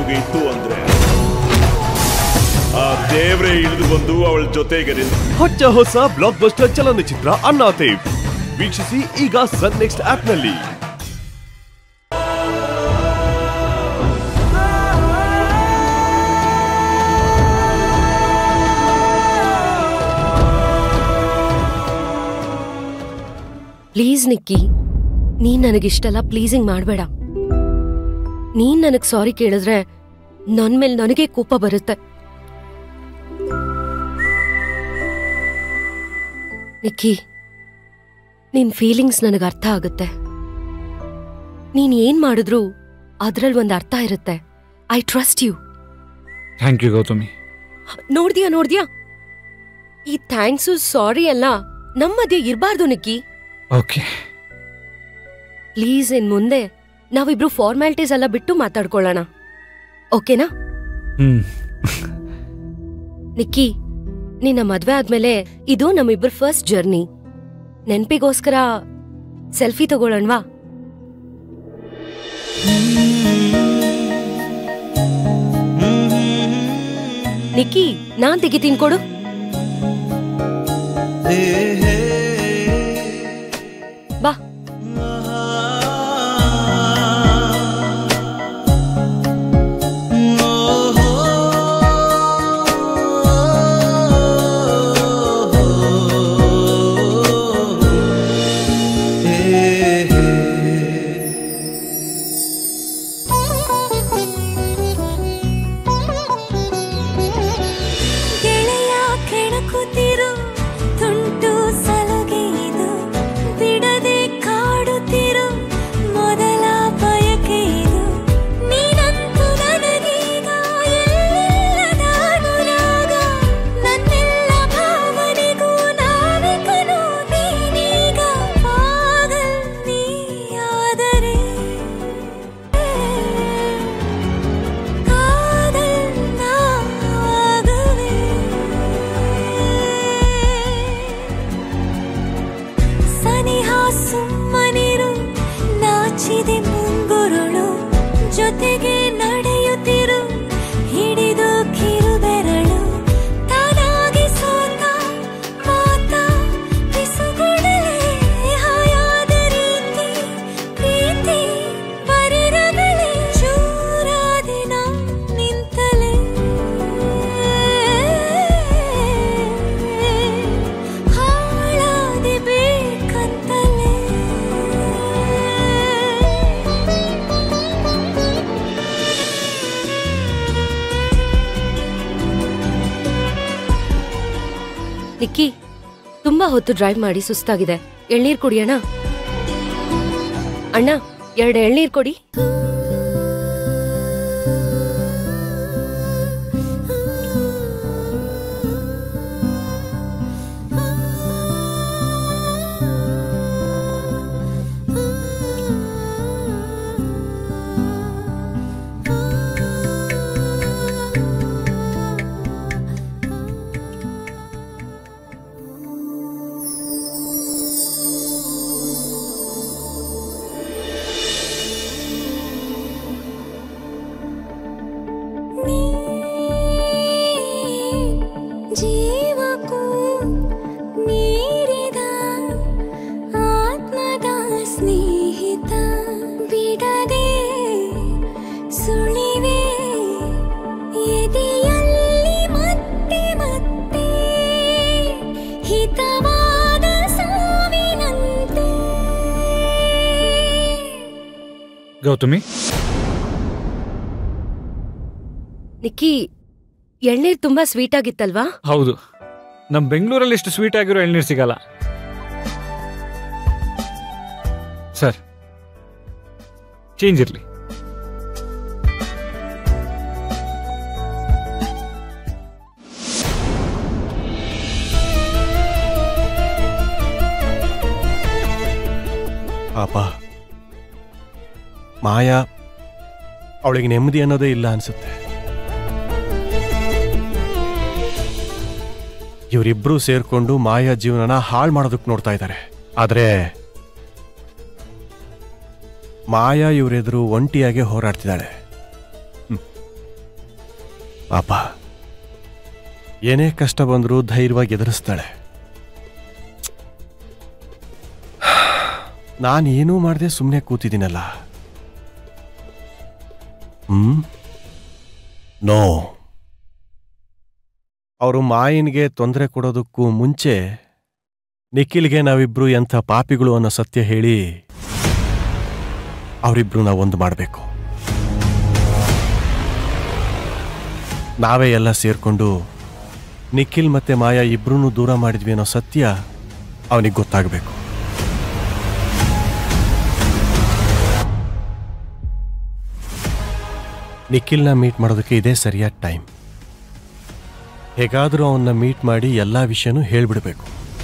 ಮುಗಿಯಿತು ಅಂದ್ರೆ ಆ ದೇವ್ರೇ ಇಳಿದು ಬಂದು ಅವಳ ಜೊತೆಗೆ ನಿಂತು ಹೊಚ್ಚ ಹೊಸ ಬ್ಲಾಕ್ ಬಸ್ಟರ್ ಚಲನಚಿತ್ರ ಅಣ್ಣಾತೇವ್ ವೀಕ್ಷಿಸಿ ಈಗ ಸನ್ ನೆಕ್ಸ್ಟ್ ಆಪ್ನಲ್ಲಿ ಪ್ಲೀಸ್ ನಿಕ್ಕಿ ನೀನ್ ನನಗಿಷ್ಟೆಲ್ಲ ಪ್ಲೀಸಿಂಗ್ ಮಾಡಬೇಡ ನೀನ್ ನನಗ್ ಸಾರಿ ಕೇಳಿದ್ರೆ ನನ್ ಮೇಲೆ ನನಗೆ ಕೋಪ ಬರುತ್ತೆ ನಿಕ್ಕಿ ನಿನ್ ಫೀಲಿಂಗ್ಸ್ ನನಗೆ ಅರ್ಥ ಆಗುತ್ತೆ ನೀನ್ ಏನ್ ಮಾಡಿದ್ರು ಅದ್ರಲ್ಲಿ ಒಂದ್ ಅರ್ಥ ಇರುತ್ತೆ I trust you thank you Gautami ನೋಡ್ದ್ಯಾ ನೋಡ್ದ್ಯಾ ಈ ಥ್ಯಾಂಕ್ಸು ಸಾರಿ ಎಲ್ಲ ನಮ್ಮ ಮಧ್ಯೆ ಇರ್ಬಾರ್ದು ನಿಕ್ಕಿ ಓಕೆ ಪ್ಲೀಸ್ ಇನ್ ಮುಂದೆ ನಾವಿಬ್ರು ಫಾರ್ಮ್ಯಾಲಿಟೀಸ್ ಎಲ್ಲ ಬಿಟ್ಟು ಮಾತಾಡ್ಕೊಳ್ಳೋಣ ಓಕೆನಾ ಹ್ಮ್ ನಿಕ್ಕಿ ನಿನ್ನ ಮದ್ವೆ ಆದ್ಮೇಲೆ ಇದು ನಮ್ಮಿಬ್ಬರ ಫಸ್ಟ್ ಜರ್ನಿ ನೆನ್ಪಿಗೋಸ್ಕರ ಸೆಲ್ಫಿ ತಗೊಳ್ಳೋಣವಾ ನಿಕ್ಕಿ ನಾನ್ ತೆಗಿತೀನಿ ಕೊಡು ಬಾ ಗೆಳೆಯ ಕೆಣಕುತ್ತಿರು ತುಂಟು ಸಲುಗೆ ಇದು ಬಿಡದೆ ಕಾಡುತ್ತಿರು ಮೊದಲ ಬಯಕೆ ಇದು ನೀನಂತೂ ನನಗೀಗ ಎಲ್ಲಿಲ್ಲದ ಅನುರಾಗ ನನ್ನೆಲ್ಲ ಭಾವನೆಗೂ ನಾವಿಕನು ನೀನೀಗ ಪಾಗಲ್ ನೀಯಾದರೆ ಕಾದಲ್ ನಾಗುವೆ ಸನಿಹ ಸುಮ್ಮನಿರು ನಾಚಿದೆ ಮುಂಗುರುಳು ಜೊತೆಗೆ ನಡೆಯುತ್ತಿರು ಹಿಡಿದು ಕಿರುಬೆರಳು ತಾನಾಗಿ ಸೋತ ಮಾತ ಪಿಸುಗುಡಲೇ ಹಾಯಾದ ರೀತಿ ಪ್ರೀತಿ ಬರಿರಗಳೇ ಚೂರಾದಿನ ನಿಂತಲೇ ಹಾಳಾದಿ ಬೇಕಂತಲೇ ನಿಕ್ಕಿ ತುಂಬಾ ಹೊತ್ತು ಡ್ರೈವ್ ಮಾಡಿ ಸುಸ್ತಾಗಿದೆ ಎಳ್ನೀರ್ ಕುಡಿಯೋಣ ಅಣ್ಣ ಎರಡು ಎಳ್ನೀರ್ ಕೊಡಿ ನೀ ಜೀವಕ್ಕೂ ಮೀರಿದ ಆತ್ಮದ ಸ್ನೇಹಿತ ಬಿಡದೆ ಸುಳಿವೆ ಎದೆಯಲ್ಲಿ ಮತ್ತೆ ಮತ್ತೆ ಹಿತವಾದ ಸಾವಿನಂತೆ ಗೌತಮಿ ನಿಕ್ಕಿ ಎಳ್ನೀರ್ ತುಂಬಾ ಸ್ವೀಟ್ ಆಗಿತ್ತಲ್ವಾ ಹೌದು ನಮ್ಮ ಬೆಂಗಳೂರಲ್ಲಿ ಇಷ್ಟು ಸ್ವೀಟ್ ಆಗಿರೋ ಎಳ್ನೀರು ಸಿಗಲ್ಲ ಸರ್ ಚೇಂಜ್ ಇರಲಿ ಪಾಪ ಮಾಯಾ ಅವಳಿಗೆ ನೆಮ್ಮದಿ ಅನ್ನೋದೇ ಇಲ್ಲ ಅನ್ಸುತ್ತೆ ಇವರಿಬ್ರು ಸೇರ್ಕೊಂಡು ಮಾಯಾ ಜೀವನನ ಹಾಳು ಮಾಡೋದಕ್ಕೆ ನೋಡ್ತಾ ಇದ್ದಾರೆ ಆದ್ರೆ ಮಾಯಾ ಇವರೆದುರು ಒಂಟಿಯಾಗೆ ಹೋರಾಡ್ತಿದ್ದಾಳೆ ಹ್ಮ್. ಪಾಪ ಏನೇ ಕಷ್ಟ ಬಂದರೂ ಧೈರ್ಯವಾಗಿ ಎದುರಿಸ್ತಾಳೆ ನಾನೇನೂ ಮಾಡದೆ ಸುಮ್ಮನೆ ಕೂತಿದ್ದೀನಲ್ಲ ಹ್ಮ್ ನೋ ಅವರು ಮಾಯನ್ಗೆ ತೊಂದರೆ ಕೊಡೋದಕ್ಕೂ ಮುಂಚೆ ನಿಖಿಲ್ಗೆ ನಾವಿಬ್ರು ಎಂಥ ಪಾಪಿಗಳು ಅನ್ನೋ ಸತ್ಯ ಹೇಳಿ ಅವರಿಬ್ರು ನಾವು ಒಂದು ಮಾಡಬೇಕು ನಾವೇ ಎಲ್ಲ ಸೇರ್ಕೊಂಡು ನಿಖಿಲ್ ಮತ್ತೆ ಮಾಯಾ ಇಬ್ರು ದೂರ ಮಾಡಿದ್ವಿ ಅನ್ನೋ ಸತ್ಯ ಅವನಿಗೆ ಗೊತ್ತಾಗಬೇಕು ನಿಖಿಲ್ನ ಮೀಟ್ ಮಾಡೋದಕ್ಕೆ ಇದೇ ಸರಿಯಾದ ಟೈಮ್ ಹೇಗಾದರೂ ಅವನ್ನ ಮೀಟ್ ಮಾಡಿ ಎಲ್ಲ ವಿಷಯನೂ ಹೇಳ್ಬಿಡ್ಬೇಕು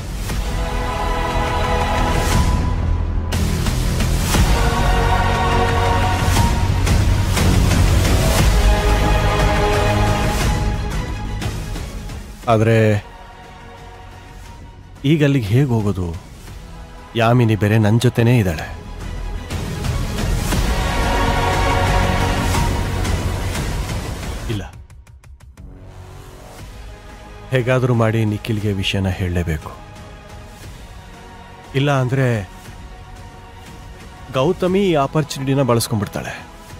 ಆದರೆ ಈಗ ಅಲ್ಲಿಗೆ ಹೇಗೆ ಹೋಗೋದು ಯಾಮಿನಿ ಬೇರೆ ನನ್ನ ಜೊತೆನೇ ಇದ್ದಾಳೆ ಇಲ್ಲ ಹೇಗಾದರೂ ಮಾಡಿ ನಿಖಿಲ್ಗೆ ವಿಷಯನ ಹೇಳಲೇಬೇಕು ಇಲ್ಲ ಅಂದರೆ ಗೌತಮಿ ಈ ಆಪರ್ಚುನಿಟಿನ ಬಳಸ್ಕೊಂಡ್ಬಿಡ್ತಾಳೆ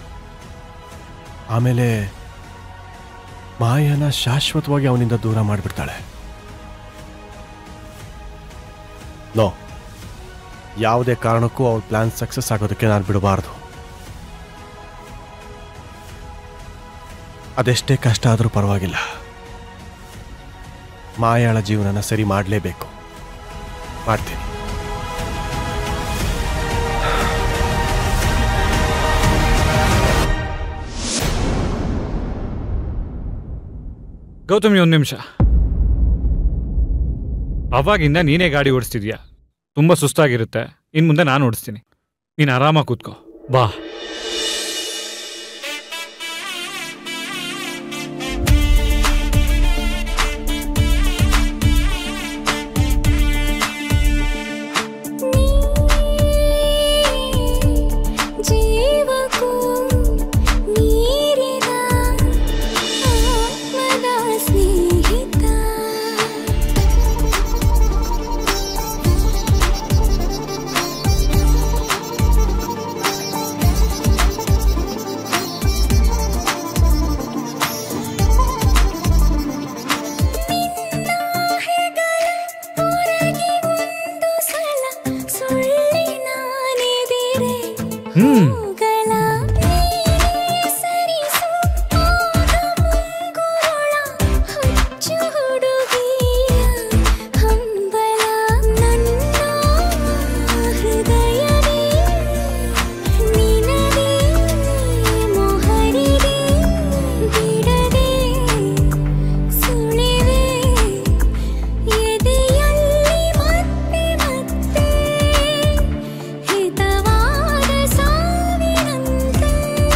ಆಮೇಲೆ ಮಾಯನ ಶಾಶ್ವತವಾಗಿ ಅವನಿಂದ ದೂರ ಮಾಡಿಬಿಡ್ತಾಳೆ ನೋ ಯಾವುದೇ ಕಾರಣಕ್ಕೂ ಅವ್ರ ಪ್ಲಾನ್ ಸಕ್ಸಸ್ ಆಗೋದಕ್ಕೆ ನಾನು ಬಿಡಬಾರ್ದು ಅದೆಷ್ಟೇ ಕಷ್ಟ ಆದರೂ ಪರವಾಗಿಲ್ಲ ಮಾಯಾಳ ಜೀವನನ ಸರಿ ಮಾಡಲೇಬೇಕು ಮಾಡ್ತೀನಿ ಗೌತಮಿ ಒಂದು ನಿಮಿಷ ಅವಾಗಿಂದ ನೀನೇ ಗಾಡಿ ಓಡಿಸ್ತಿದ್ಯಾ ತುಂಬ ಸುಸ್ತಾಗಿರುತ್ತೆ ಇನ್ನು ಮುಂದೆ ನಾನು ಓಡಿಸ್ತೀನಿ ನೀನು ಆರಾಮಾಗಿ ಕೂತ್ಕೋ ಬಾ ಜೀವಕ್ಕೂ ಮೀರಿದ ಆತ್ಮದ ಸ್ನೇಹಿತ ಹೊರಗೆ ಒಂದು ಸಲ ಸುಳ್ಳಿನ ನೆದಿರೆ ಹ್ಮ್ ಹೋಗಲ ನೀನೇ ಸರಿಸು ಆಗ ಮುಂಗುರುಳ ಹುಚ್ಚು ಹುಡುಗಿಯ ಹಂಬಲ ನನ್ನ ಹೃದಯವೇ ನಿನಗೆ ಮೊಹರಿಗೆ ಬಿಡದೆ ಸುಳಿವೆ ಎದೆಯಲ್ಲಿ ಮತ್ತೆ ಮತ್ತೆ ಹಿತವಾದ ಸಾವಿನಂತೆ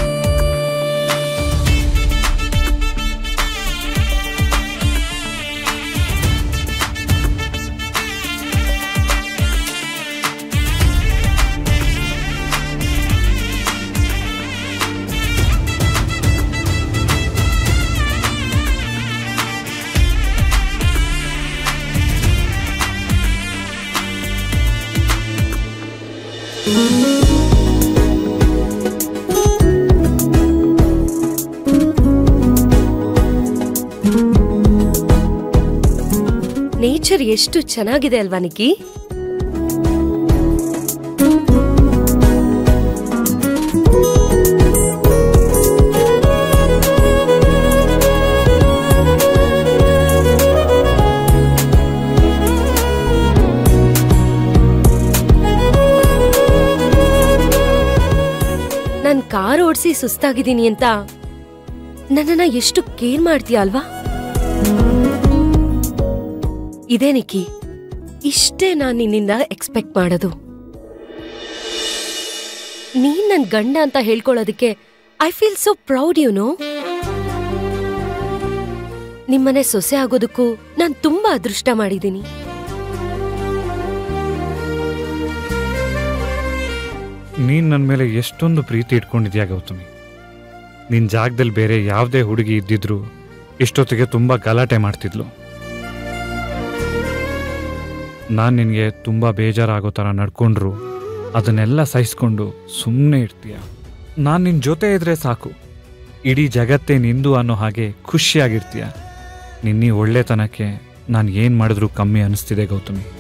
ನೇಚರ್ ಎಷ್ಟು ಚೆನ್ನಾಗಿದೆ ಅಲ್ವಾ ನಿಕ್ಕಿ ನಾನ್ ಕಾರ್ ಓಡಿಸಿ ಸುಸ್ತಾಗಿದ್ದೀನಿ ಅಂತ ನನ್ನನ್ನ ಎಷ್ಟು ಕೇರ್ ಮಾಡ್ತೀಯ ಅಲ್ವಾ ಇದೇ ನಿಕ್ಕಿ ಇಷ್ಟೇ ನಾನ್ ನಿನ್ನಿಂದ ಎಕ್ಸ್ಪೆಕ್ಟ್ ಮಾಡೋದು ನೀನ್ ನನ್ ಗಂಡ ಅಂತ ಹೇಳ್ಕೊಳ್ಳೋದಕ್ಕೆ I feel so proud you know ನಿಮ್ಮನೆ ಸೊಸೆ ಆಗೋದಕ್ಕೂ ನಾನ್ ತುಂಬಾ ಅದೃಷ್ಟ ಮಾಡಿದ್ದೀನಿ ನೀನು ನನ್ನ ಮೇಲೆ ಎಷ್ಟೊಂದು ಪ್ರೀತಿ ಇಟ್ಕೊಂಡಿದ್ಯಾ ಗೌತಮಿ ನಿನ್ನ ಜಾಗದಲ್ಲಿ ಬೇರೆ ಯಾವುದೇ ಹುಡುಗಿ ಇದ್ದಿದ್ರು ಇಷ್ಟೊತ್ತಿಗೆ ತುಂಬ ಗಲಾಟೆ ಮಾಡ್ತಿದ್ಲು ನಾನು ನಿನಗೆ ತುಂಬ ಬೇಜಾರಾಗೋ ಥರ ನಡ್ಕೊಂಡ್ರು ಅದನ್ನೆಲ್ಲ ಸಹಿಸ್ಕೊಂಡು ಸುಮ್ಮನೆ ಇರ್ತೀಯ ನಾನು ನಿನ್ನ ಜೊತೆ ಇದ್ರೆ ಸಾಕು ಇಡೀ ಜಗತ್ತೇ ನಿಂದು ಅನ್ನೋ ಹಾಗೆ ಖುಷಿಯಾಗಿರ್ತೀಯ ನಿನ್ನೀ ಒಳ್ಳೆತನಕ್ಕೆ ನಾನು ಏನು ಮಾಡಿದ್ರೂ ಕಮ್ಮಿ ಅನಿಸ್ತಿದೆ ಗೌತಮಿ